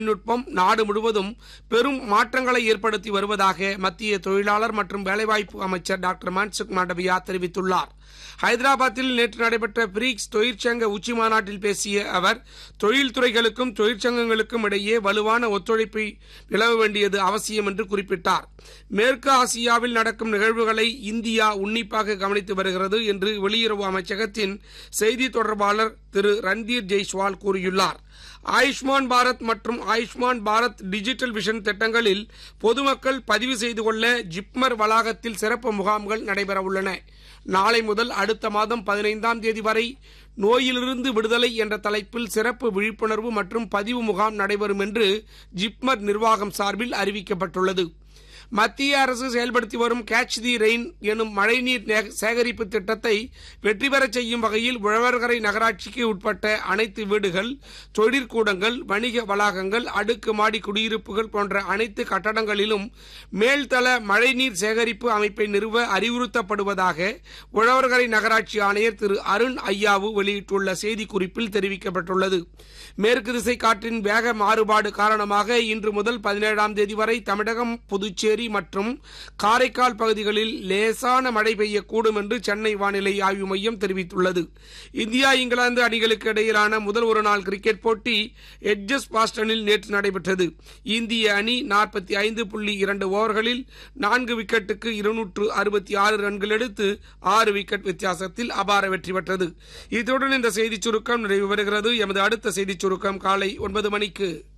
தொழில்நுட்பம் நாடு முழுவதும் பெரும் மாற்றங்களை ஏற்படுத்தி வருவதாக மத்திய தொழிலாளர் மற்றும் வேலைவாய்ப்பு அமைச்சர் டாக்டர் மன்சுக் மாண்டவியா தெரிவித்துள்ளார் ஹைதராபாத்தில் நேற்று நடைபெற்ற பிரிக்ஸ் தொழிற்சங்க உச்சி மாநாட்டில் பேசிய அவர் தொழில்துறைகளுக்கும் தொழிற்சங்கங்களுக்கும் இடையே வலுவான ஒத்துழைப்பை நிலவ வேண்டியது அவசியம் என்று குறிப்பிட்டார் மேற்கு ஆசியாவில் நடக்கும் நிகழ்வுகளை இந்தியா உன்னிப்பாக கவனித்து வருகிறது என்று வெளியுறவு அமைச்சகத்தின் செய்தி தொடர்பாளர் திரு ரன்தீர் ஜெய்ஸ்வால் கூறியுள்ளார் ஆயுஷ்மான் பாரத் மற்றும் ஆயுஷ்மான் பாரத் டிஜிட்டல் விஷன் திட்டங்களில் பொதுமக்கள் பதிவு செய்து கொள்ள ஜிப்மர் வளாகத்தில் சிறப்பு முகாம்கள் நடைபெறவுள்ளன நாளை முதல் அடுத்த மாதம் பதினைந்தாம் தேதி வரை நோயிலிருந்து விடுதலை என்ற தலைப்பில் சிறப்பு விழிப்புணர்வு மற்றும் பதிவு முகாம் நடைபெறும் என்று ஜிப்மர் நிர்வாகம் சார்பில் அறிவிக்கப்பட்டுள்ளது மத்திய அரசு செயல்படுத்தி வரும் கேட்ச் தி ரெயின் எனும் மழைநீர் நே- சேகரிப்பு திட்டத்தை வெற்றி பெறச் செய்யும் வகையில் உழவர்கரை நகராட்சிக்கு உட்பட்ட அனைத்து வீடுகள் தொழிற்கூடங்கள் வணிக வளாகங்கள் அடுக்கு மாடி குடியிருப்புகள் போன்ற அனைத்து கட்டடங்களிலும் மேல்தள மழைநீர் சேகரிப்பு அமைப்பை நிறுவ அறிவுறுத்தப்படுவதாக உழவர்கரை நகராட்சி ஆணையர் திரு அருண் ஐயாவு வெளியிட்டுள்ள செய்திக்குறிப்பில் தெரிவிக்கப்பட்டுள்ளது மேற்கு திசை காற்றின் வேக மாறுபாடு காரணமாக இன்று முதல் பதினேழாம் தேதி வரை தமிழகம் புதுச்சேரி மற்றும் காரைக்கால் பகுதிகளில் லேசான மழை பெய்யக்கூடும் என்று சென்னை வானிலை ஆய்வு மையம் தெரிவித்துள்ளது இந்தியா இங்கிலாந்து அணிகளுக்கு இடையிலான முதல் ஒருநாள் கிரிக்கெட் போட்டி எட்ஜஸ் பாஸ்டனில் நேற்று நடைபெற்றது இந்திய அணி நாற்பத்தி ஐந்து புள்ளி இரண்டு ஓவர்களில் நான்கு விக்கெட்டுக்கு இருநூற்று அறுபத்தி ஆறு ரன்கள் எடுத்து ஆறு விக்கெட் வித்தியாசத்தில் அபார வெற்றி பெற்றது இத்துடன் இந்த செய்திச் சுருக்கம் நிறைவு பெறுகிறது எமது அடுத்த செய்திச் சுருக்கம் காலை ஒன்பது மணிக்கு